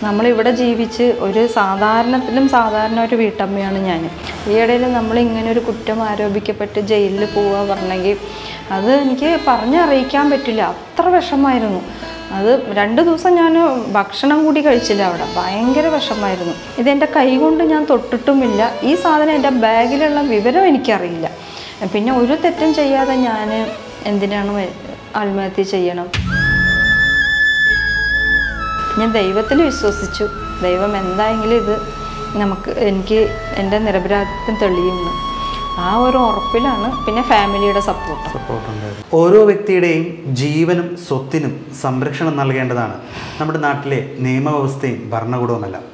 നമ്മളിവിടെ ജീവിച്ച് ഒരു സാധാരണത്തിലും സാധാരണ ഒരു വീട്ടമ്മയാണ് ഞാൻ ഈ ഇടയിൽ നമ്മൾ ഇങ്ങനെ ഒരു കുറ്റം ആരോപിക്കപ്പെട്ട് ജയിലിൽ പോവുക പറഞ്ഞെങ്കിൽ അത് എനിക്ക് പറഞ്ഞറിയിക്കാൻ പറ്റില്ല അത്ര വിഷമായിരുന്നു അത് രണ്ട് ദിവസം ഞാൻ ഭക്ഷണം കൂടി കഴിച്ചില്ല അവിടെ ഭയങ്കര വിഷമായിരുന്നു ഇതെൻ്റെ കൈ കൊണ്ട് ഞാൻ തൊട്ടിട്ടുമില്ല ഈ സാധനം എൻ്റെ ബാഗിലുള്ള വിവരം എനിക്കറിയില്ല പിന്നെ ഒരു തെറ്റും ചെയ്യാതെ ഞാൻ എന്തിനാണ് മ- ആത്മഹത്യ ചെയ്യണം ഞാൻ ദൈവത്തിൽ വിശ്വസിച്ചു ദൈവം എന്തായെങ്കിലും ഇത് നമുക്ക് എനിക്ക് എൻ്റെ നിരപരാധിത്വം തെളിയുന്നു ആ ഒരു ഉറപ്പിലാണ് പിന്നെ ഫാമിലിയുടെ സപ്പോർട്ട് സപ്പോർട്ടുണ്ടായിരുന്നു ഓരോ വ്യക്തിയുടെയും ജീവനും സ്വത്തിനും സംരക്ഷണം നൽകേണ്ടതാണ് നമ്മുടെ നാട്ടിലെ നിയമവ്യവസ്ഥയും ഭരണകൂടവുമെല്ലാം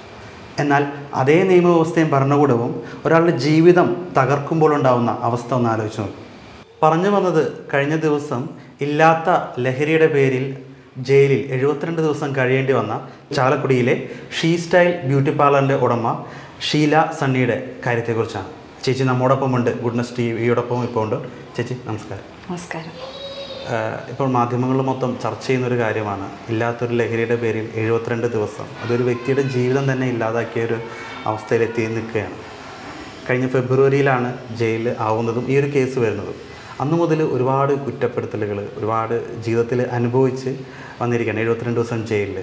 എന്നാൽ അതേ നിയമവ്യവസ്ഥയും ഭരണകൂടവും ഒരാളുടെ ജീവിതം തകർക്കുമ്പോൾ ഉണ്ടാവുന്ന അവസ്ഥ ഒന്ന് ആലോചിച്ച് നോക്കും പറഞ്ഞു വന്നത് കഴിഞ്ഞ ദിവസം ഇല്ലാത്ത ലഹരിയുടെ പേരിൽ ജയിലിൽ എഴുപത്തിരണ്ട് ദിവസം കഴിയേണ്ടി വന്ന ചാലക്കുടിയിലെ ഷീ സ്റ്റൈൽ ബ്യൂട്ടി പാർലറിൻ്റെ ഉടമ ഷീല സണ്ണിയുടെ കാര്യത്തെക്കുറിച്ചാണ് ചേച്ചി നമ്മോടൊപ്പം ഉണ്ട് ഗുഡ്നസ് ടി വിയോടൊപ്പം ഇപ്പോൾ ഉണ്ട് ചേച്ചി നമസ്കാരം നമസ്കാരം ആഹ് ഇപ്പോൾ മാധ്യമങ്ങൾ മൊത്തം ചർച്ച ചെയ്യുന്ന ഒരു കാര്യമാണ് ഇല്ലാത്തൊരു ലഹരിയുടെ പേരിൽ എഴുപത്തിരണ്ട് ദിവസം അതൊരു വ്യക്തിയുടെ ജീവിതം തന്നെ ഇല്ലാതാക്കിയ ഒരു അവസ്ഥയിലെത്തി നിൽക്കുകയാണ് കഴിഞ്ഞ ഫെബ്രുവരിയിലാണ് ജയിലിൽ ആവുന്നതും ഈ ഒരു കേസ് വരുന്നതും അന്നു മുതൽ ഒരുപാട് കുറ്റപ്പെടുത്തലുകൾ ഒരുപാട് ജീവിതത്തിൽ അനുഭവിച്ച് വന്നിരിക്കുകയാണ് എഴുപത്തിരണ്ട് ദിവസം ജയിലിൽ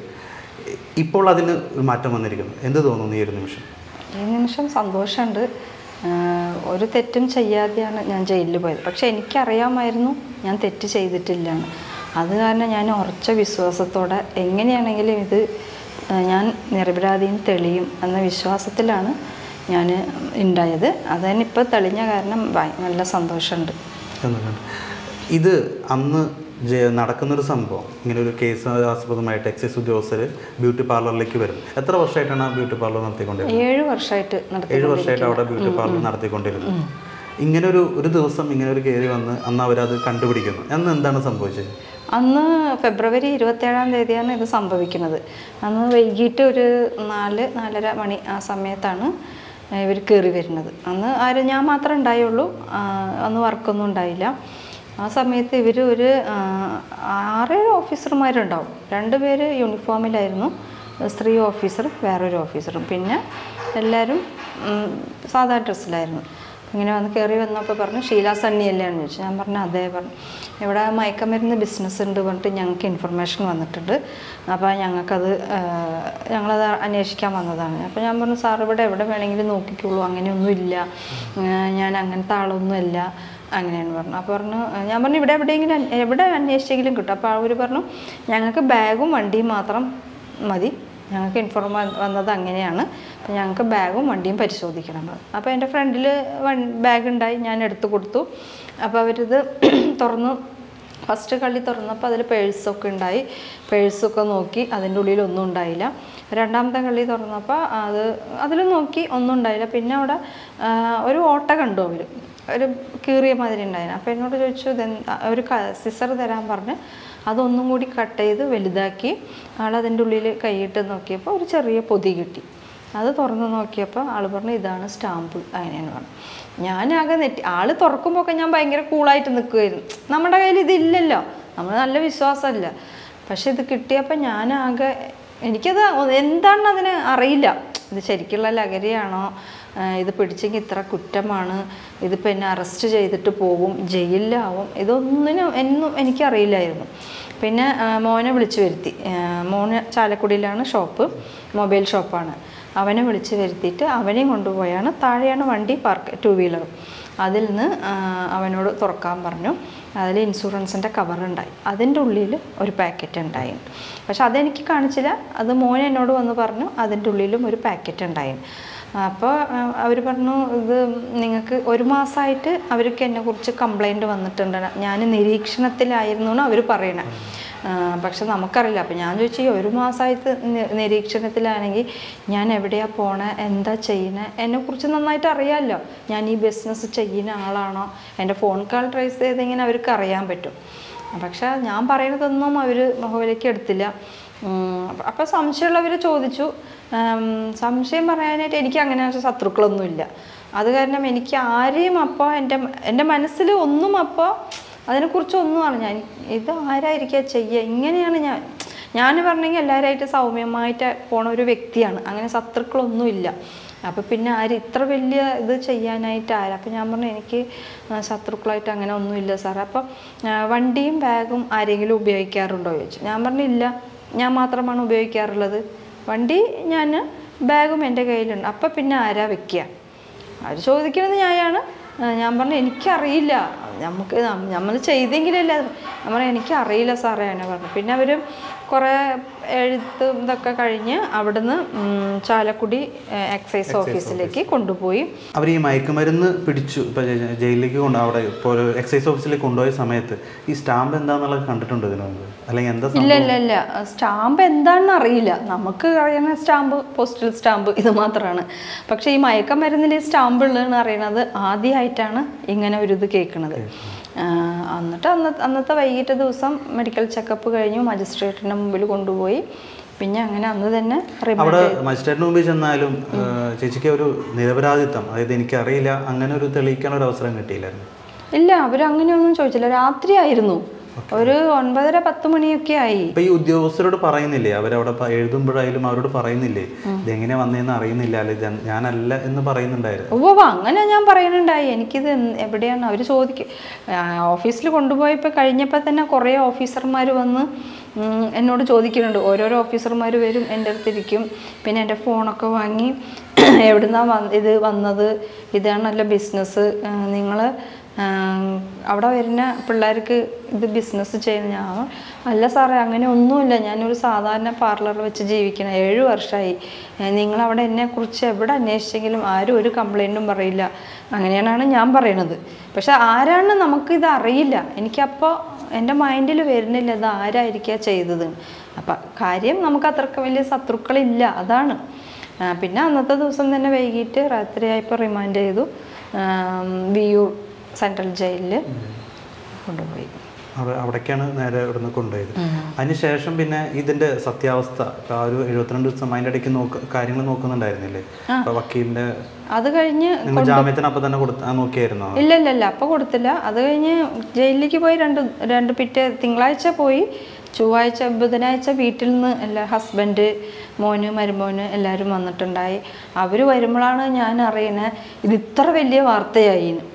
ഇപ്പോൾ അതിന് ഒരു മാറ്റം വന്നിരിക്കുന്നു എന്ത് തോന്നുന്നു ഈ ഒരു നിമിഷം ഈ നിമിഷം സന്തോഷമുണ്ട് ആഹ് ഒരു തെറ്റും ചെയ്യാതെയാണ് ഞാൻ ജയിലിൽ പോയത് പക്ഷെ എനിക്കറിയാമായിരുന്നു ഞാൻ തെറ്റ് ചെയ്തിട്ടില്ലാണ് അത് കാരണം ഞാൻ ഉറച്ച വിശ്വാസത്തോടെ എങ്ങനെയാണെങ്കിലും ഇത് ആഹ് ഞാൻ നിരപരാധിയും തെളിയും എന്ന വിശ്വാസത്തിലാണ് ഞാൻ ഉണ്ടായത് അതന്നെ ഇപ്പോൾ തെളിഞ്ഞ കാരണം ഭയ- നല്ല സന്തോഷമുണ്ട് എന്നുള്ളത് ഇത് അന്ന് ജെ- നടക്കുന്നൊരു സംഭവം ഇങ്ങനെ ഒരു കേസ് ആസ്പദമായിട്ട് എക്സൈസ് ഉദ്യോഗസ്ഥർ ബ്യൂട്ടി പാർലറിലേക്ക് വരും എത്ര വർഷമായിട്ടാണ് ആ ബ്യൂട്ടി പാർലർ നടത്തിക്കൊണ്ടിരുന്നത് ഏഴ് വർഷമായിട്ട് നടത്തി ഏഴ് വർഷമായിട്ട് അവിടെ ബ്യൂട്ടി പാർലർ നടത്തിക്കൊണ്ടിരുന്നു ഇങ്ങനെ ഒരു ഒരു ദിവസം ഇങ്ങനെ ഒരു കയറി വന്ന് അന്ന് അവരത് കണ്ടുപിടിക്കുന്നു അന്ന് എന്താണ് സംഭവിച്ചത് അന്ന് ഫെബ്രുവരി ഇരുപത്തേഴാം തീയതിയാണ് ഇത് സംഭവിക്കുന്നത് അന്ന് വൈകിട്ട് ഒരു നാല് നാലര മണി ആ സമയത്താണ് ഇവർ കയറി വരുന്നത് അന്ന് ആരും ഞാൻ മാത്രമേ ഉണ്ടായുള്ളൂ ആ, അന്ന് വർക്കൊന്നും ഉണ്ടായില്ല ആ സമയത്ത് ഇവർ ഒരു ആ, ആറേഴ് ഓഫീസർമാരുണ്ടാവും രണ്ടുപേര് യൂണിഫോമിലായിരുന്നു സ്ത്രീ ഓഫീസറും വേറൊരു ഓഫീസറും പിന്നെ എല്ലാവരും ഉം, സാധാ ഡ്രസ്സിലായിരുന്നു ഇങ്ങനെ വന്ന് കയറി വന്നപ്പോൾ പറഞ്ഞു ഷീല സണ്ണി അല്ലേ എന്ന് ചോദിച്ചു ഞാൻ പറഞ്ഞു അതേ പറഞ്ഞു ഇവിടെ മയക്കമരുന്ന് ബിസിനസ് ഉണ്ട് പറഞ്ഞിട്ട് ഞങ്ങൾക്ക് ഇൻഫർമേഷൻ വന്നിട്ടുണ്ട് അപ്പോൾ ഞങ്ങൾക്കത് ആ, ഞങ്ങളത് അന്വേഷിക്കാൻ വന്നതാണ് അപ്പോൾ ഞാൻ പറഞ്ഞു സാർ ഇവിടെ എവിടെ വേണമെങ്കിലും നോക്കിക്കോളൂ അങ്ങനെയൊന്നുമില്ല ആ, ഞാൻ അങ്ങനത്തെ ആളൊന്നുമല്ല അങ്ങനെയാണ് പറഞ്ഞു അപ്പോൾ പറഞ്ഞു ഞാൻ പറഞ്ഞു ഇവിടെ എവിടെയെങ്കിലും അന്വേ- എവിടെ അന്വേഷിച്ചെങ്കിലും കിട്ടും അപ്പോൾ അവർ പറഞ്ഞു ഞങ്ങൾക്ക് ബാഗും വണ്ടിയും മാത്രം മതി ഞങ്ങൾക്ക് ഇൻഫോർം വന്നത് അങ്ങനെയാണ് അപ്പോൾ ഞങ്ങൾക്ക് ബാഗും വണ്ടിയും പരിശോധിക്കണം എന്ന് പറഞ്ഞു. അപ്പോൾ എൻ്റെ ഫ്രണ്ടിൽ ബാഗ് ഉണ്ടായി ഞാൻ എടുത്തു കൊടുത്തു അപ്പോൾ അവരിത് തുറന്നു ഫസ്റ്റ് കള്ളി തുറന്നപ്പോൾ അതിൽ പേഴ്സൊക്കെ ഉണ്ടായി പേഴ്സൊക്കെ നോക്കി അതിൻ്റെ ഉള്ളിൽ ഒന്നും ഉണ്ടായില്ല രണ്ടാമത്തെ കള്ളി തുറന്നപ്പോൾ അത് അതിൽ നോക്കി ഒന്നും ഉണ്ടായില്ല പിന്നെ അവിടെ ആ, ഒരു ഓട്ട കണ്ടു അവർ ഒരു കീറിയ മാതിരി ഉണ്ടായിരുന്നു അപ്പോൾ എന്നോട് ചോദിച്ചു ഇതെന്താ ഒരു സിസർ തരാൻ പറഞ്ഞ് അതൊന്നും കൂടി കട്ട് ചെയ്ത് വലുതാക്കി ആളതിൻ്റെ ഉള്ളിൽ കൈയിട്ട് നോക്കിയപ്പോൾ ഒരു ചെറിയ പൊതി കിട്ടി അത് തുറന്ന് നോക്കിയപ്പോൾ ആൾ പറഞ്ഞു ഇതാണ് സ്റ്റാമ്പ് അങ്ങനെയാണ് പറഞ്ഞു ഞാനാകെ നെറ്റി ആൾ തുറക്കുമ്പോൾ ഒക്കെ ഞാൻ ഭയങ്കര കൂളായിട്ട് നിൽക്കുമായിരുന്നു നമ്മുടെ കയ്യിൽ ഇതില്ലല്ലോ നമ്മൾ നല്ല വിശ്വാസമല്ല പക്ഷെ ഇത് കിട്ടിയപ്പോൾ ഞാനാകെ എനിക്കത് എന്താണെന്ന് അതിന് അറിയില്ല ഇത് ശരിക്കുള്ള ലഹരിയാണോ ആഹ് ഇത് പിടിച്ചെങ്കിൽ ഇത്ര കുറ്റമാണ് ഇതിപ്പോൾ എന്നെ അറസ്റ്റ് ചെയ്തിട്ട് പോകും ജയിലിലാവും ഇതൊന്നിനും എന്നും എനിക്കറിയില്ലായിരുന്നു പിന്നെ ആഹ് മോനെ വിളിച്ചു വരുത്തി ആഹ് മോന് ചാലക്കുടിയിലാണ് ഷോപ്പ് മൊബൈൽ ഷോപ്പാണ് അവനെ വിളിച്ച് വരുത്തിയിട്ട് അവനെയും കൊണ്ടുപോയാണ് താഴെയാണ് വണ്ടി പാർക്ക് ടു വീലറും അതിൽ നിന്ന് ആഹ് അവനോട് തുറക്കാൻ പറഞ്ഞു അതിൽ ഇൻഷുറൻസിൻ്റെ കവറുണ്ടായി അതിൻ്റെ ഉള്ളിൽ ഒരു പാക്കറ്റ് ഉണ്ടായി പക്ഷെ അതെനിക്ക് കാണിച്ചില്ല അത് മോൻ എന്നോട് വന്ന് പറഞ്ഞു അതിൻ്റെ ഉള്ളിലും ഒരു പാക്കറ്റ് ഉണ്ടായി അപ്പോൾ അവർ പറഞ്ഞു ഇത് നിങ്ങൾക്ക് ഒരു മാസമായിട്ട് അവർക്ക് എന്നെക്കുറിച്ച് കംപ്ലൈൻറ്റ് വന്നിട്ടുണ്ട് ഞാൻ നിരീക്ഷണത്തിലായിരുന്നു എന്ന് അവർ പറയണേ ആ, പക്ഷെ നമുക്കറിയില്ല അപ്പം ഞാൻ ചോദിച്ചു ഈ ഒരു മാസമായിട്ട് നി- നിരീക്ഷണത്തിലാണെങ്കിൽ ഞാൻ എവിടെയാണ് പോണേ എന്താ ചെയ്യണേ എന്നെക്കുറിച്ച് നന്നായിട്ട് അറിയാമല്ലോ ഞാൻ ഈ ബിസിനസ് ചെയ്യുന്ന ആളാണോ എൻ്റെ ഫോൺ കാൾ ട്രേസ് ചെയ്തെങ്ങനെ അവർക്ക് അറിയാൻ പറ്റും പക്ഷെ ഞാൻ പറയണതൊന്നും അവർ മുഖവിലേക്ക് എടുത്തില്ല അപ്പോൾ സംശയമുള്ളവർ ചോദിച്ചു ഉം, സംശയം പറയാനായിട്ട് എനിക്ക് അങ്ങനെ ശത്രുക്കളൊന്നുമില്ല അത് കാരണം എനിക്ക് ആരെയും അപ്പോൾ എൻ്റെ എൻ്റെ മനസ്സിൽ ഒന്നും അപ്പോൾ അതിനെക്കുറിച്ച് ഒന്നും അറിഞ്ഞാൽ ഇത് ആരായിരിക്കുക ചെയ്യുക ഇങ്ങനെയാണ് ഞാൻ ഞാൻ പറഞ്ഞെങ്കിൽ എല്ലാവരുമായിട്ട് സൗമ്യമായിട്ട് പോണ ഒരു വ്യക്തിയാണ് അങ്ങനെ ശത്രുക്കളൊന്നുമില്ല അപ്പോൾ പിന്നെ ആര് ഇത്ര വലിയ ഇത് ചെയ്യാനായിട്ട് ആര് അപ്പം ഞാൻ പറഞ്ഞു എനിക്ക് ആ, ശത്രുക്കളായിട്ട് അങ്ങനെ ഒന്നുമില്ല സാറേ അപ്പം ആ, വണ്ടിയും ബാഗും ആരെങ്കിലും ഉപയോഗിക്കാറുണ്ടോ ചോദിച്ചു ഞാൻ പറഞ്ഞു ഇല്ല ഞാൻ മാത്രമാണ് ഉപയോഗിക്കാറുള്ളത് വണ്ടി ഞാൻ ബാഗും എൻ്റെ കയ്യിലുണ്ട് അപ്പം പിന്നെ ആരാ വെക്കുക അവർ ചോദിക്കുന്നത് ഞാനാണ് ആ, ഞാൻ പറഞ്ഞു എനിക്കറിയില്ല നമുക്ക് നമ്മൾ ചെയ്തെങ്കിലല്ലേ അത് ഞാൻ പറഞ്ഞു എനിക്കറിയില്ല സാറേ എന്നെ പറഞ്ഞു പിന്നെ അവർ കുറേ എഴുത്ത് ഇതൊക്കെ കഴിഞ്ഞ് അവിടുന്ന് ഉം, ചാലക്കുടി ഏഹ്, എക്സൈസ് ഓഫീസിലേക്ക് കൊണ്ടുപോയി അവർ ഈ മയക്കുമരുന്ന് പിടിച്ചു ഇപ്പൊ ജ- ജയിലിലേക്ക് കൊണ്ട് അവിടെ ഇപ്പോൾ ഒരു എക്സൈസ് ഓഫീസിലേക്ക് കൊണ്ടുപോയ സമയത്ത് ഈ സ്റ്റാമ്പ് എന്താന്നുള്ളത് കണ്ടിട്ടുണ്ട് ഇതിനു മുമ്പ് അല്ലെങ്കിൽ എന്താ ഇല്ല ഇല്ല ഇല്ല സ്റ്റാമ്പ് എന്താണെന്ന് അറിയില്ല നമുക്ക് അറിയുന്ന സ്റ്റാമ്പ് പോസ്റ്റൽ സ്റ്റാമ്പ് ഇത് മാത്രമാണ് പക്ഷേ ഈ മയക്കമരുന്നിൽ ഈ സ്റ്റാമ്പ് ഉള്ളതെന്ന് അറിയണത് ആദ്യമായിട്ടാണ് ഇങ്ങനെ ഒരു ഇത് കേൾക്കുന്നത് എന്നിട്ട് അന്ന അന്നത്തെ വൈകിട്ട് ദിവസം മെഡിക്കൽ ചെക്കപ്പ് കഴിഞ്ഞു മജിസ്ട്രേറ്റിൻ്റെ മുമ്പിൽ കൊണ്ടുപോയി പിന്നെ അങ്ങനെ അന്ന് തന്നെ റിമാൻഡ് അവിടെ മജിസ്ട്രേറ്റിന് മുമ്പിൽ ചെന്നാലും ഏഹ്, ചേച്ചിക്ക് ഒരു നിരപരാധിത്വം അതായത് എനിക്കറിയില്ല അങ്ങനെ ഒരു തെളിയിക്കാൻ ഒരു അവസരം കിട്ടിയില്ലായിരുന്നു ഇല്ല അവരങ്ങനെയൊന്നും ചോദിച്ചില്ല രാത്രിയായിരുന്നു ഒരു ഒൻപതര പത്ത് മണിയൊക്കെ ആയി ഇപ്പൊ ഈ ഉദ്യോഗസ്ഥരോട് പറയുന്നില്ലേ അവരവിടെ പ- എഴുതുമ്പോഴായാലും അവരോട് പറയുന്നില്ലേ ഇതെങ്ങനെ വന്നതെന്ന് അറിയുന്നില്ല അല്ലെ ഇത് ഞാനല്ല എന്ന് പറയുന്നുണ്ടായിരുന്നു ഉവ്വ അങ്ങനെ ഞാൻ പറയുന്നുണ്ടായി എനിക്കിത് എന്ത് എവിടെയാണ് അവർ ചോദിക്കും ഓഫീസിൽ കൊണ്ടുപോയപ്പോൾ കഴിഞ്ഞപ്പോൾ തന്നെ കുറേ ഓഫീസർമാർ വന്ന് ഉം, എന്നോട് ചോദിക്കുന്നുണ്ട് ഓരോരോ ഓഫീസർമാർ വരും എൻ്റെ അടുത്തിരിക്കും പിന്നെ എൻ്റെ ഫോണൊക്കെ വാങ്ങി എവിടുന്നാണ് വന്ന് ഇത് വന്നത് ഇതാണല്ലോ ബിസിനസ് നിങ്ങൾ അവിടെ വരുന്ന പിള്ളേർക്ക് ഇത് ബിസിനസ് ചെയ്യുന്ന ഞാൻ അല്ല സാറേ അങ്ങനെ ഒന്നുമില്ല ഞാനൊരു സാധാരണ പാർലറിൽ വെച്ച് ജീവിക്കണം ഏഴ് വർഷമായി നിങ്ങളവിടെ എന്നെക്കുറിച്ച് എവിടെ അന്വേഷിച്ചെങ്കിലും ആരും ഒരു കംപ്ലൈൻറ്റും പറയില്ല അങ്ങനെയാണ് ഞാൻ പറയണത് പക്ഷെ ആരാണ് നമുക്കിത് അറിയില്ല എനിക്കപ്പോൾ എൻ്റെ മൈൻഡിൽ വരുന്നില്ല ഇത് ആരായിരിക്കുക ചെയ്തത് അപ്പം കാര്യം നമുക്ക് അത്രക്ക് വലിയ ശത്രുക്കളില്ല അതാണ് ആ, പിന്നെ അന്നത്തെ ദിവസം തന്നെ വൈകിട്ട് രാത്രിയായപ്പോൾ റിമാൻഡ് ചെയ്തു വിയൂർ സെൻട്രൽ ജയിലിൽ കൊണ്ടുപോയി അവ- അവിടേക്കാണ് നേരെ ഇവിടുന്ന് കൊണ്ടുപോയത് അതിനുശേഷം പിന്നെ ഇതിന്റെ സത്യാവസ്ഥ ഇപ്പൊ ആ ഒരു എഴുപത്തിരണ്ട് ദിവസം അതിന്റെ ഇടയ്ക്ക് നോക്ക കാര്യങ്ങൾ നോക്കുന്നുണ്ടായിരുന്നില്ലേ അപ്പൊ വക്കീലിന്റെ അത് കഴിഞ്ഞ് നിങ്ങൾ ജാമ്യത്തിന് അപ്പൊ തന്നെ കൊടുത്ത ആ, നോക്കിയായിരുന്നോ ഇല്ല ഇല്ല ഇല്ല അപ്പോൾ കൊടുത്തില്ല അത് കഴിഞ്ഞ് ജയിലിലേക്ക് പോയി രണ്ട് രണ്ട് പിറ്റേ തിങ്കളാഴ്ച പോയി ചൊവ്വാഴ്ച ബുധനാഴ്ച വീട്ടിൽ നിന്ന് എല്ലാ ഹസ്ബൻഡ് മോന് മരുമോന് എല്ലാവരും വന്നിട്ടുണ്ടായി അവർ വരുമ്പോഴാണ് ഞാൻ അറിയണത് ഇത് ഇത്ര വലിയ വാർത്തയായി എന്ന്.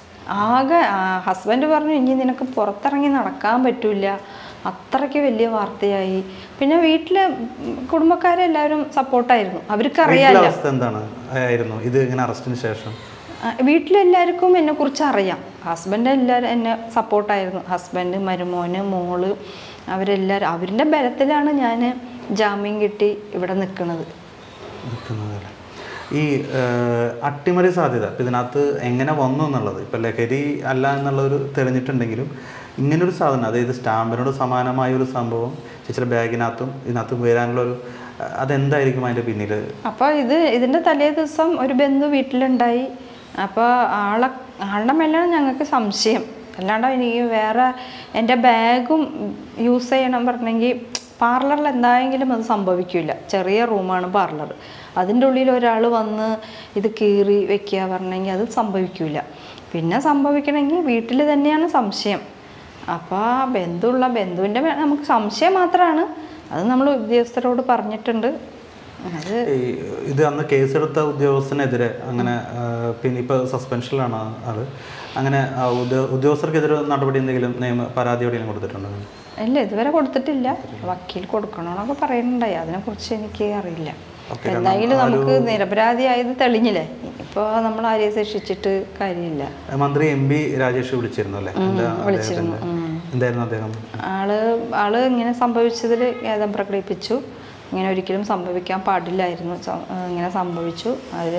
ആകെ ഹസ്ബൻഡ് പറഞ്ഞു ഇനി നിനക്ക് പുറത്തിറങ്ങി നടക്കാൻ പറ്റില്ല അത്രയ്ക്ക് വലിയ വാർത്തയായി പിന്നെ വീട്ടിലെ ഉം, കുടുംബക്കാരെല്ലാവരും സപ്പോർട്ടായിരുന്നു അവർക്ക് വീട്ടിലെ അറിയാമല്ലോ അവസ്ഥ എന്താണ് ആയിരുന്നു ഇത് ഇങ്ങനെ അറസ്റ്റിന് ശേഷം ആ, വീട്ടിലെല്ലാവർക്കും എന്നെ കുറിച്ച് അറിയാം ഹസ്ബൻഡ് എല്ലാവരും എന്നെ സപ്പോർട്ടായിരുന്നു ഹസ്ബൻഡ് മരുമോന് മോള് അവരെല്ലാവരും അവരുടെ ബലത്തിലാണ് ഞാൻ ജാമ്യം കിട്ടി ഇവിടെ നിൽക്കുന്നത് നിൽക്കുന്നതല്ലേ ഈ ഏഹ്, അട്ടിമറി സാധ്യത ഇപ്പം ഇതിനകത്ത് എങ്ങനെ വന്നു എന്നുള്ളത് ഇപ്പം ലഹരി അല്ല എന്നുള്ളൊരു തെളിഞ്ഞിട്ടുണ്ടെങ്കിലും ഇങ്ങനൊരു സാധനം അതായത് സ്റ്റാമ്പിനോട് സമാനമായ ഒരു സംഭവം ചേച്ചിയുടെ ബാഗിനകത്തും ഇതിനകത്തും വരാനുള്ള ഒരു അഹ് അതെന്തായിരിക്കും അതിൻ്റെ പിന്നിൽ അപ്പോൾ ഇത് ഇതിൻ്റെ തലേ ദിവസം ഒരു ബന്ധു വീട്ടിലുണ്ടായി അപ്പോൾ ആളെ ആളുടെ മേലാണ് ഞങ്ങൾക്ക് സംശയം അല്ലാണ്ട് എനിക്ക് വേറെ എൻ്റെ ബാഗും യൂസ് ചെയ്യണം പറഞ്ഞെങ്കിൽ പാർലറിൽ എന്തായെങ്കിലും അത് സംഭവിക്കില്ല ചെറിയ റൂമാണ് പാർലർ അതിൻ്റെ ഉള്ളിൽ ഒരാൾ വന്ന് ഇത് കീറി വെക്കുക പറഞ്ഞെങ്കിൽ അത് സംഭവിക്കില്ല പിന്നെ സംഭവിക്കണമെങ്കിൽ വീട്ടിൽ തന്നെയാണ് സംശയം അപ്പോൾ ബന്ധുള്ള ബന്ധുവിൻ്റെ മേ- നമുക്ക് സംശയം മാത്രമാണ് അത് നമ്മൾ ഉദ്യോഗസ്ഥരോട് പറഞ്ഞിട്ടുണ്ട് അത് ഈ ഇത് അന്ന് കേസെടുത്ത ഉദ്യോഗസ്ഥനെതിരെ അങ്ങനെ ആഹ്, പിന്നെ ഇപ്പോൾ സസ്പെൻഷനിലാണ് ആള് അങ്ങനെ ആ ഉദ്യോ- ഉദ്യോഗസ്ഥർക്കെതിരെ നടപടി എന്തെങ്കിലും നിയമ പരാതി എവിടെയെങ്കിലും കൊടുത്തിട്ടുണ്ടോ ഇല്ല ഇതുവരെ കൊടുത്തിട്ടില്ല വക്കീൽ കൊടുക്കണമെന്നൊക്കെ പറയുന്നുണ്ടായി അതിനെക്കുറിച്ച് എനിക്ക് അറിയില്ല ഓക്കേ, എന്തായാലും നമുക്ക് നിരപരാധിയായത് തെളിഞ്ഞില്ലേ ഇപ്പോൾ നമ്മൾ ആരെയും ശിക്ഷിച്ചിട്ട് കാര്യമില്ല മന്ത്രി എം പി രാജേഷ് വിളിച്ചിരുന്നു അല്ലേ എന്താ അദ്ദേഹത്തിന്റെ എന്തായിരുന്നു അദ്ദേഹം ആള് ആള് ഇങ്ങനെ സംഭവിച്ചതിൽ ഖേദം പ്രകടിപ്പിച്ചു ഇങ്ങനെ ഒരിക്കലും സംഭവിക്കാൻ പാടില്ലായിരുന്നു സം- ആ, ഇങ്ങനെ സംഭവിച്ചു അവർ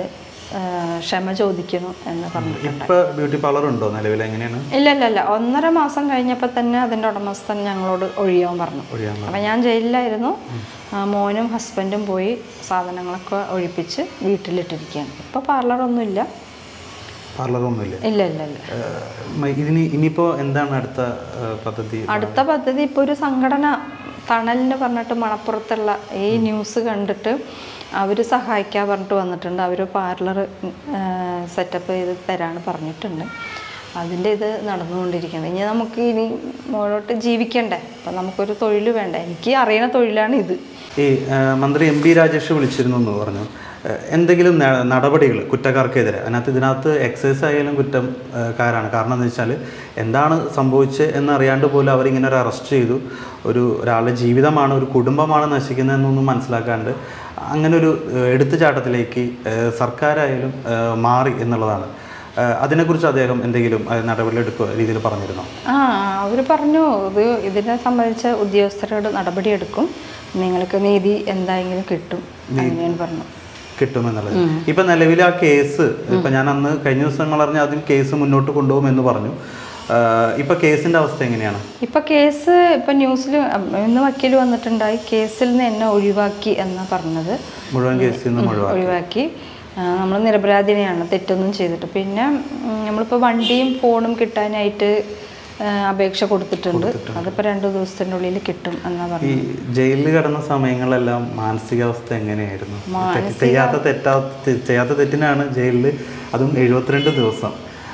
ക്ഷമ ചോദിക്കുന്നു എന്ന് പറഞ്ഞിട്ടുണ്ട് ഇപ്പൊ ബ്യൂട്ടി പാർലർ ഉണ്ടോ നിലവിൽ എങ്ങനെയാണ് ഇല്ല ഇല്ല ഇല്ല ഒന്നര മാസം കഴിഞ്ഞപ്പോൾ തന്നെ അതിൻ്റെ ഉടമസ്ഥൻ ഞങ്ങളോട് ഒഴിയാൻ പറഞ്ഞു ഒഴിയാൻ അപ്പം ഞാൻ ജയിലിലായിരുന്നു ആ, മോനും ഹസ്ബൻഡും പോയി സാധനങ്ങളൊക്കെ ഒഴിപ്പിച്ച് വീട്ടിലിട്ടിരിക്കുകയാണ് ഇപ്പോൾ പാർലറൊന്നുമില്ല പാർലറൊന്നുമില്ല ഇല്ല ഇല്ല ഇല്ല ഇതിന് ഇനിയിപ്പോ എന്താണ് അടുത്ത ഏഹ്, പദ്ധതി അടുത്ത പദ്ധതി ഇപ്പോൾ ഒരു സംഘടന തണലിന് പറഞ്ഞിട്ട് മണപ്പുറത്തുള്ള ഈ ന്യൂസ് കണ്ടിട്ട് അവർ സഹായിക്കാൻ പറഞ്ഞിട്ട് വന്നിട്ടുണ്ട് അവർ പാർലർ സെറ്റപ്പ് ചെയ്ത് തരാമെന്ന് പറഞ്ഞിട്ടുണ്ട് അതിൻ്റെ ഇത് നടന്നുകൊണ്ടിരിക്കുന്നത് ഇനി നമുക്ക് ഇനി മുന്നോട്ട് ജീവിക്കണ്ടേ അപ്പം നമുക്കൊരു തൊഴിൽ വേണ്ട എനിക്ക് അറിയണ തൊഴിലാണ് ഇത് ഈ ആ, മന്ത്രി എം പി രാജേഷ് വിളിച്ചിരുന്നു എന്ന് പറഞ്ഞു ആ, എന്തെങ്കിലും നടപടികൾ കുറ്റക്കാർക്കെതിരെ അതിനകത്ത് ഇതിനകത്ത് എക്സൈസ് ആയാലും കുറ്റക്കാരാണ് കാരണം എന്ന് വെച്ചാൽ എന്താണ് സംഭവിച്ചത് എന്നറിയാണ്ട് പോലും അവരിങ്ങനെ ഒരു അറസ്റ്റ് ചെയ്തു ഒരു ഒരാളുടെ ജീവിതമാണ് ഒരു കുടുംബമാണ് നശിക്കുന്നതെന്നൊന്നും മനസ്സിലാക്കാണ്ട് അങ്ങനെ ഒരു ആ, എടുത്തുചാട്ടത്തിലേക്ക് ആ, സർക്കാരായാലും ആ, മാറി എന്നുള്ളതാണ് ആ, അതിനെക്കുറിച്ച് അദ്ദേഹം എന്തെങ്കിലും ആ, നടപടിയെടുക്കുക രീതിയിൽ പറഞ്ഞിരുന്നോ ആ അവർ പറഞ്ഞു ഇത് ഇതിനെ സംബന്ധിച്ച ഉദ്യോഗസ്ഥരോട് നടപടിയെടുക്കും നിങ്ങൾക്ക് നീതി എന്തായെങ്കിലും കിട്ടും അങ്ങനെയാണ് പറഞ്ഞു കിട്ടുമെന്നുള്ളത് ഇപ്പൊ നിലവിൽ ആ കേസ് ഇപ്പൊ ഞാൻ അന്ന് കഴിഞ്ഞ ദിവസങ്ങൾ അറിഞ്ഞ ആദ്യം കേസ് മുന്നോട്ട് കൊണ്ടുപോകുമെന്ന് പറഞ്ഞു ആ, ഇപ്പൊ കേസിന്റെ അവസ്ഥ എങ്ങനെയാണ് ഇപ്പൊ കേസ് ഇപ്പൊ ന്യൂസിൽ ഇന്ന് വക്കീൽ വന്നിട്ടുണ്ടായി കേസിൽ നിന്ന് എന്നെ ഒഴിവാക്കി എന്നാ പറഞ്ഞത് മുഴുവൻ കേസിൽ നിന്ന് മുഴുവൻ ഒഴിവാക്കി നമ്മൾ നിരപരാധിനെയാണ് തെറ്റൊന്നും ചെയ്തിട്ട് പിന്നെ ഉം, നമ്മളിപ്പോൾ വണ്ടിയും ഫോണും കിട്ടാനായിട്ട് ആ, അപേക്ഷ കൊടുത്തിട്ടുണ്ട് അതിപ്പോൾ രണ്ട് ദിവസത്തിൻ്റെ ഉള്ളിൽ കിട്ടും എന്നാ ഈ പറഞ്ഞു ജയിലിൽ കിടന്ന സമയങ്ങളെല്ലാം മാനസികാവസ്ഥ എങ്ങനെയായിരുന്നു തെറ്റ് ചെയ്യാത്ത തെറ്റാ തെ- ചെയ്യാത്ത തെറ്റിനാണ് ജയിലിൽ അതും എഴുപത്തിരണ്ട് ദിവസം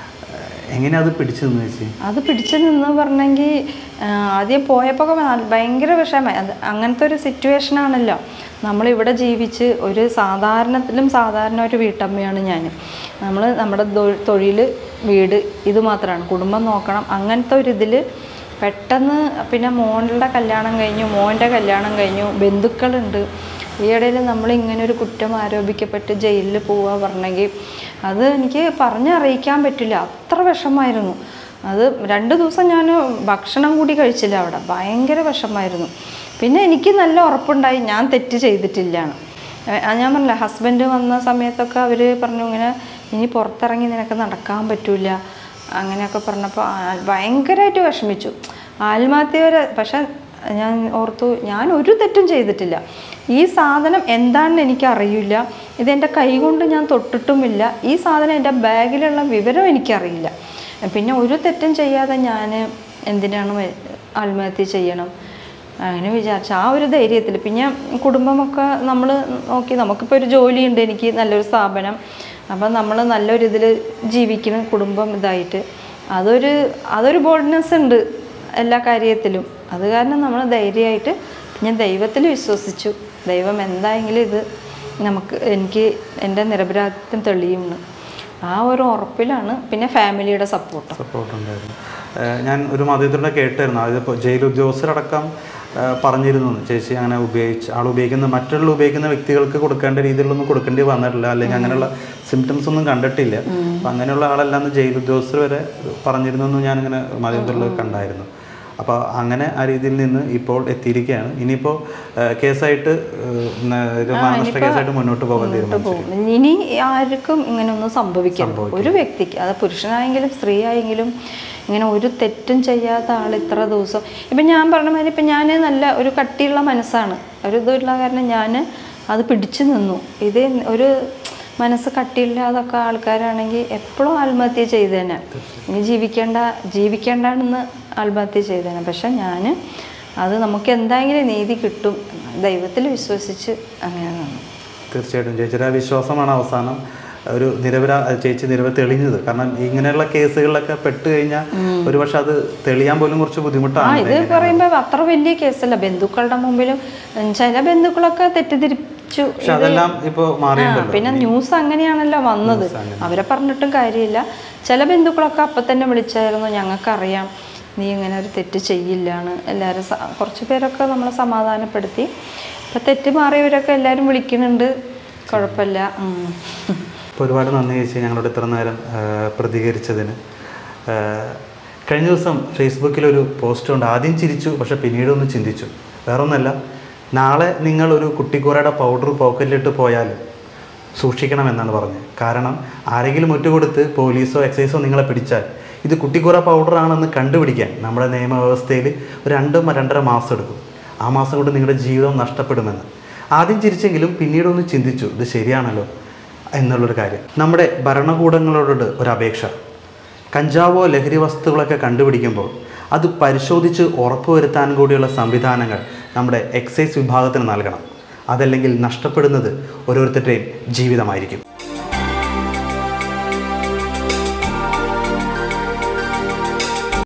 എങ്ങനെ അത് പിടിച്ചു നിന്ന് ചേച്ചി അത് പിടിച്ചു നിന്ന് പറഞ്ഞെങ്കിൽ ആദ്യം പോയപ്പോൾ ഭയങ്കര വിഷമമായി അത് അങ്ങനത്തെ ഒരു സിറ്റുവേഷൻ ആണല്ലോ നമ്മളിവിടെ ജീവിച്ച് ഒരു സാധാരണത്തിലും സാധാരണ ഒരു വീട്ടമ്മയാണ് ഞാൻ നമ്മൾ നമ്മുടെ തൊഴിൽ വീട് ഇത് മാത്രമാണ് കുടുംബം നോക്കണം അങ്ങനത്തെ ഒരു ഇതിൽ പെട്ടെന്ന് പിന്നെ മോളുടെ കല്യാണം കഴിഞ്ഞു മോൻ്റെ കല്യാണം കഴിഞ്ഞു ബന്ധുക്കളുണ്ട് ഈ ഇടയിൽ നമ്മളിങ്ങനെ ഒരു കുറ്റം ആരോപിക്കപ്പെട്ട് ജയിലിൽ പോവുക പറഞ്ഞെങ്കിൽ അത് എനിക്ക് പറഞ്ഞറിയിക്കാൻ പറ്റില്ല അത്ര വിഷമായിരുന്നു അത് രണ്ട് ദിവസം ഞാൻ ഭക്ഷണം കൂടി കഴിച്ചില്ല അവിടെ ഭയങ്കര വിഷമായിരുന്നു പിന്നെ എനിക്ക് നല്ല ഉറപ്പുണ്ടായി ഞാൻ തെറ്റ് ചെയ്തിട്ടില്ലാണ് ഏഹ് അത് ഞാൻ പറഞ്ഞില്ല ഹസ്ബൻഡ് വന്ന സമയത്തൊക്കെ അവർ പറഞ്ഞു ഇങ്ങനെ ഇനി പുറത്തിറങ്ങി നിനക്ക് നടക്കാൻ പറ്റൂല അങ്ങനെയൊക്കെ പറഞ്ഞപ്പോൾ ആ- ഭയങ്കരമായിട്ട് വിഷമിച്ചു ആത്മഹത്യ വരെ പക്ഷെ ഞാൻ ഓർത്തു ഞാൻ ഒരു തെറ്റും ചെയ്തിട്ടില്ല ഈ സാധനം എന്താണെന്ന് എനിക്ക് അറിയില്ല ഇതെൻ്റെ കൈ കൊണ്ട് ഞാൻ തൊട്ടിട്ടുമില്ല ഈ സാധനം എൻ്റെ ബാഗിലുള്ള വിവരം എനിക്കറിയില്ല പിന്നെ ഒരു തെറ്റും ചെയ്യാതെ ഞാൻ എന്തിനാണ് മ- ആത്മഹത്യ ചെയ്യണം അങ്ങനെ വിചാരിച്ചു ആ ഒരു ധൈര്യത്തിൽ പിന്നെ കുടുംബമൊക്കെ നമ്മൾ നോക്കി നമുക്കിപ്പോൾ ഒരു ജോലിയുണ്ട് എനിക്ക് നല്ലൊരു സ്ഥാപനം അപ്പം നമ്മൾ നല്ലൊരു ഇതിൽ ജീവിക്കുന്ന കുടുംബം ഇതായിട്ട് അതൊരു അതൊരു ബോൾഡ്നെസ് ഉണ്ട് എല്ലാ കാര്യത്തിലും അത് കാരണം നമ്മൾ ധൈര്യമായിട്ട് ഞാൻ ദൈവത്തിൽ വിശ്വസിച്ചു ദൈവം എന്തായെങ്കിലും ഇത് നമുക്ക് എനിക്ക് എൻ്റെ നിരപരാധിത്വം തെളിയുമെന്ന് ആ ഒരു ഉറപ്പിലാണ് പിന്നെ ഫാമിലിയുടെ സപ്പോർട്ടും സപ്പോർട്ട് ഉണ്ടായിരുന്നു ഏഹ് ഞാൻ ഒരു മാധ്യമത്തിലൂടെ കേട്ടായിരുന്നു അതിപ്പോൾ ജയിൽ ഉദ്യോഗസ്ഥരടക്കം ഏഹ് പറഞ്ഞിരുന്നു ചേച്ചി അങ്ങനെ ഉപയോഗിച്ച് ആൾ ഉപയോഗിക്കുന്ന മറ്റുള്ള ഉപയോഗിക്കുന്ന വ്യക്തികൾക്ക് കൊടുക്കേണ്ട രീതിയിലൊന്നും കൊടുക്കേണ്ടി വന്നിട്ടില്ല അല്ലെങ്കിൽ അങ്ങനെയുള്ള സിംറ്റംസ് ഒന്നും കണ്ടിട്ടില്ല അപ്പം അങ്ങനെയുള്ള ആളെല്ലാം ജയിൽ ഉദ്യോഗസ്ഥർ വരെ പറഞ്ഞിരുന്നു എന്ന് ഞാനിങ്ങനെ മാധ്യമത്തിലൂടെ കണ്ടായിരുന്നു അപ്പോൾ അങ്ങനെ ആ രീതിയിൽ നിന്ന് ഇപ്പോൾ എത്തിയിരിക്കുകയാണ് ഇനിയിപ്പോൾ ഏഹ് കേസായിട്ട് ഏഹ് ന- ഒരു മാനനഷ്ട കേസായിട്ട് മുന്നോട്ട് പോകാൻ തീരുമാനിച്ചു പോകും ഇനി ആർക്കും ഇങ്ങനെ ഒന്നും സംഭവിക്കരുത് ഒരു വ്യക്തിക്ക് അത് പുരുഷനായെങ്കിലും സ്ത്രീ ആയെങ്കിലും ഇങ്ങനെ ഒരു തെറ്റും ചെയ്യാത്ത ആൾ ഇത്ര ദിവസം ഇപ്പം ഞാൻ പറഞ്ഞ മാതിരി ഇപ്പം ഞാൻ നല്ല ഒരു കട്ടിയുള്ള മനസ്സാണ് ഒരു ഇതുള്ള കാരണം ഞാൻ അത് പിടിച്ചു നിന്നു ഇത് ഒരു മനസ്സ് കട്ടിയില്ലാതൊക്കെ ആൾക്കാരാണെങ്കിൽ എപ്പോഴും ആത്മഹത്യ ചെയ്തേനെ ഇനി ജീവിക്കേണ്ട ജീവിക്കേണ്ടെന്ന് ആത്മഹത്യ ചെയ്തേനെ പക്ഷെ ഞാൻ അത് നമുക്ക് എന്തായെങ്കിലും നീതി കിട്ടും ദൈവത്തിൽ വിശ്വസിച്ച് അങ്ങനെ നിന്നു തീർച്ചയായിട്ടും ചേച്ചിയുടെ ആ വിശ്വാസമാണ് അവസാനം ഒരു നിരപരാ ചേച്ചി നിരവ തെളിഞ്ഞത് കാരണം ഇങ്ങനെയുള്ള കേസുകളിലൊക്കെ പെട്ട് കഴിഞ്ഞാൽ ഒരുപക്ഷെ അത് തെളിയാൻ പോലും കുറച്ച് ആ ബുദ്ധിമുട്ടാണ് ഇത് പറയുമ്പോൾ അത്ര വലിയ കേസല്ല ബന്ധുക്കളുടെ മുമ്പിലും ഉം, ചില ബന്ധുക്കളൊക്കെ തെറ്റിദ്ധരിച്ചു പക്ഷെ അതെല്ലാം ഇപ്പോൾ ആ, മാറിയിട്ടുണ്ടല്ലോ പിന്നെ ന്യൂസ് അങ്ങനെയാണല്ലോ വന്നത് അവരെ പറഞ്ഞിട്ടും കാര്യമില്ല ചില ബന്ധുക്കളൊക്കെ അപ്പം തന്നെ വിളിച്ചായിരുന്നു ഞങ്ങൾക്കറിയാം നീ ഇങ്ങനെ ഒരു തെറ്റ് ചെയ്യില്ലാണ് എല്ലാവരും സ- കുറച്ച് പേരൊക്കെ നമ്മളെ സമാധാനപ്പെടുത്തി ഇപ്പം തെറ്റ് മാറിയവരൊക്കെ എല്ലാവരും വിളിക്കുന്നുണ്ട് കുഴപ്പമില്ല ഉം. അപ്പോൾ ഒരുപാട് നന്ദി ചേച്ചി ഞങ്ങളോട് ഇത്ര നേരം ആ, പ്രതികരിച്ചതിന് ആ, കഴിഞ്ഞ ദിവസം ഫേസ്ബുക്കിലൊരു പോസ്റ്റ് ഉണ്ട് ആദ്യം ചിരിച്ചു പക്ഷെ പിന്നീട് ഒന്ന് ചിന്തിച്ചു വേറൊന്നല്ല നാളെ നിങ്ങൾ ഒരു കുട്ടിക്കൂറയുടെ പൗഡർ പോക്കറ്റിലിട്ട് പോയാൽ സൂക്ഷിക്കണമെന്നാണ് പറഞ്ഞത് കാരണം ആരെങ്കിലും ഒറ്റുകൊടുത്ത് പോലീസോ എക്സൈസോ നിങ്ങളെ പിടിച്ചാൽ ഇത് കുട്ടിക്കൂറ പൗഡറാണെന്ന് കണ്ടുപിടിക്കാൻ നമ്മുടെ നിയമവ്യവസ്ഥയിൽ ഒരു രണ്ട് മ- രണ്ടര മാസം എടുക്കും ആ മാസം കൊണ്ട് നിങ്ങളുടെ ജീവിതം നഷ്ടപ്പെടുമെന്ന് ആദ്യം ചിരിച്ചെങ്കിലും പിന്നീട് ഒന്ന് ചിന്തിച്ചു ഇത് ശരിയാണല്ലോ എന്നുള്ളൊരു കാര്യം നമ്മുടെ ഭരണകൂടങ്ങളോട് ഒരു അപേക്ഷ കഞ്ചാവോ ലഹരി വസ്തുക്കളൊക്കെ കണ്ടുപിടിക്കുമ്പോൾ അത് പരിശോധിച്ച് ഉറപ്പുവരുത്താൻ കൂടിയുള്ള സംവിധാനങ്ങൾ നമ്മുടെ എക്സൈസ് വിഭാഗത്തിന് നൽകണം അതല്ലെങ്കിൽ നഷ്ടപ്പെടുന്നത് ഓരോരുത്തരുടെയും ജീവിതമായിരിക്കും